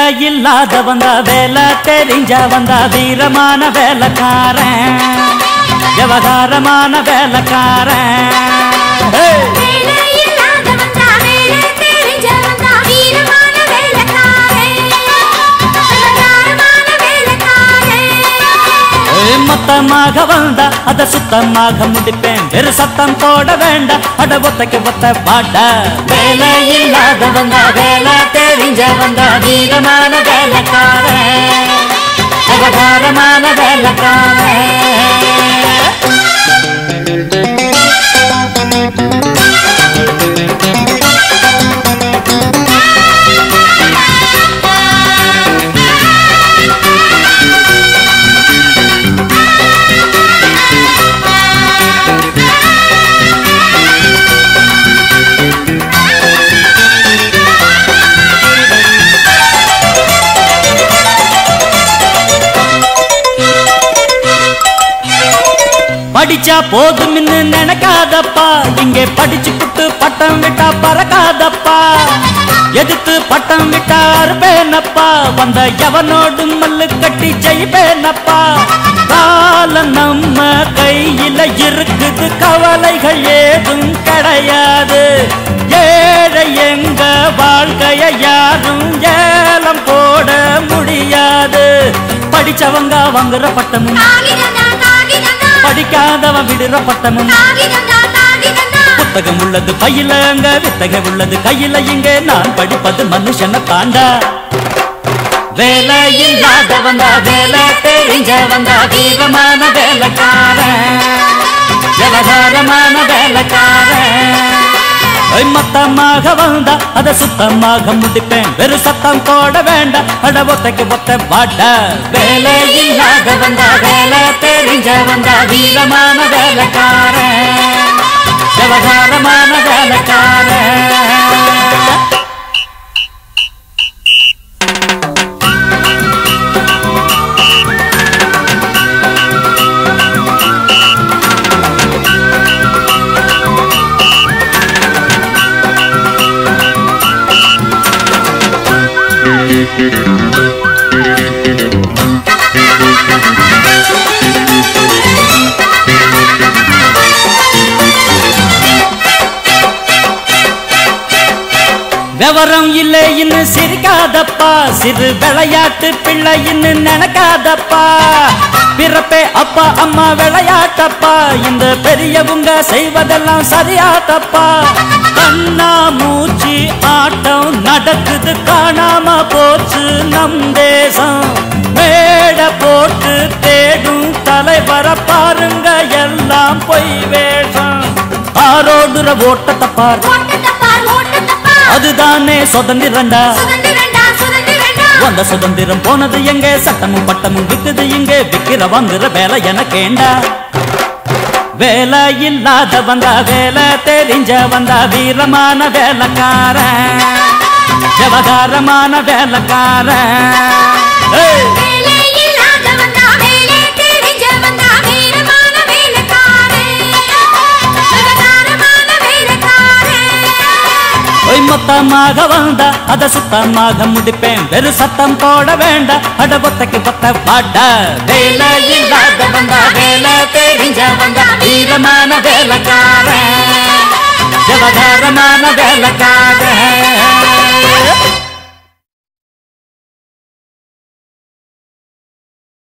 வேலை இல்லாத வந்தா வேலை தெரிஞ்ச வந்தா வீரமான வேலைக்காரன் விவகாரமான வேலைக்காரன் ஹே! வேலை இல்லாத வந்தா வேலை தெரிஞ்ச வந்தா வீரமான வேலைக்காரன் விவகாரமான வேலைக்காரன் ஏய், மொத்தமாக வந்தா அத சுத்தமாக முடிப்பேன் வெறு சத்தம் போட வேண்டாம் அட ஒத்தைக்கு ஒத்த பாட்ட வேலை இல்லாத வந்தா வேலை தெரிஞ்ச வந்தா வீரமான வேலைக்காரன் விவகாரமான வேலைக்காரன் படிச்சா போதும்னு நினைக்காதப்பா இங்கே படிச்சு புட்டு பட்டம் விட்டா பறக்காதப்பா எதிர்த்து பட்டம் விட்டா அறுப்பேனப்பா வந்த எவனோடு மல்லு கட்டி ஜெயிப்பேனப்பா காலம் நம்ம கையில இருக்குது கவலைகள் ஏதும் கிடையாது ஏழை எங்க வாழ்க்கைய யாரும் ஏலம் போட முடியாது படிச்சவங்க வாங்குற பட்டமும் காகிதந்தா காகிதந்தா படிக்காதவன் விடுற பட்டமும் காகிதந்தா காகிதந்தா புத்தகம் உள்ளது பையில அங்க வித்தகம் உள்ளது கையில இங்க நான் படிப்பது மனுஷனை தாண்டா வேலை இல்லாத வந்தா வேலை தெரிஞ்ச வந்தா வீரமான வேலைக்காரன் விவகாரமான வேலைக்காரன் ஐ, மொத்தமாக வந்தா அத சுத்தமாக முடிப்பேன் வெறு சத்தம் போட வேண்டாம் அட ஒத்தைக்கு ஒத்த பாட்ட வேலை இல்லாத வந்தா வேலை தெரிஞ்ச வந்தா வீரமான வேலைக்காரன் விவகாரமான வேலைக்காரன் விவரம் இல்லைன்னு சிரிக்காதப்பா சிறு விளையாட்டு பிள்ளைன்னு நினைக்காதப்பா பிறப்பே அப்பா அம்மா விளையாட்டப்பா இந்த பெரியவங்க செய்வதெல்லாம் சரியாட்டப்பா கண்ணா மூச்சு ஆட்டம் நடக்குது காணாம போச்சு நம் தேசம் மேட போட்டு தேடும் தலைவர பாருங்க எல்லாம் பொய் வேஷம் ஆரோடுற ஓட்டத்தை பாரு ஓட்டத்தப்பா ஓட்டத்தப்பா அதுதானே சுதந்திரண்டா சுதந்திரண்டா சுதந்திரண்டா வந்த சுதந்திரம் போனது எங்க சட்டமும் பட்டமும் விக்குது இங்க விக்கிற வாங்குற வேலை எனக்கேண்டா வேலை இல்லாத வந்தா வேலை தெரிஞ்ச வந்தா வீரமான வேலைக்காரன் விவகாரமான வேலைக்காரன் ஏய்! வேலை இல்லாத வந்தா வேலை தெரிஞ்ச வந்தா வீரமான வேலைக்காரன் விவகாரமான வேலைக்காரன் ஒய் மொத்தமாக வந்தா அத சுத்தமாக முடிப்பேன் வெறு சத்தம் போட வேண்டாம் அட ஒத்தைக்கு ஒத்த பாட்ட வேலை இல்லாத வந்தா வேலை தெரிஞ்ச வந்தா வீரமான வேலைக்காரன் விவகாரமான வேலைக்காரன்